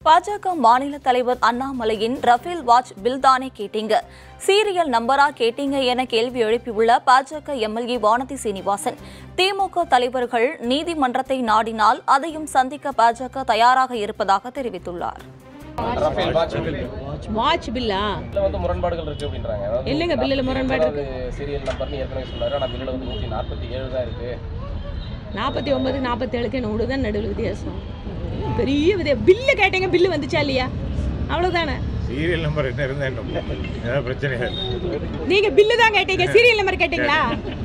பாஜக மாநில தலைவர் அண்ணாமலையின் ரஃபேல் வாட்ச் பில் தானே கேட்டீங்க சீரியல் நம்பரா கேட்டீங்க என கேள்வி எழுப்பியுள்ள பாஜக எம்எல்ஏ வானதி சீனிவாசன் திமுக தலைவர்கள் நீதிமன்றத்தை நாடினால் அதையும் சந்திக்க பாஜக தயாராக இருப்பதாக தெரிவித்துள்ளார் ரஃபேல் வாட்ச் பில் வாட்ச் பில்லா இதுல வந்து முரண்பாடுகள் இருக்கு அப்படின்றாங்க அதாவது இல்லைங்க, பில்லுல முரண்பாடு இருக்கு. சீரியல் நம்பர்னு ஏற்கனவே சொன்னாரு ஆனா பில்லுல வந்து நூத்தி நாற்பத்தி ஏழு தான் இருக்கு நாற்பத்தி ஒன்பது நாற்பத்தேழுக்கு நூறு தான் நடுவில் வித்தியாசம் பெரிய வித்தியா பில்லு கேட்டீங்க பில்லு வந்துச்சா இல்லையா அவ்வளோதானே சீரியல் நம்பர் என்ன இருந்தா என்ன ஏதாவது பிரச்சனையா இல்லை நீங்க பில்லு தான் கேட்டீங்க சீரியல் நம்பர் கேட்டீங்களா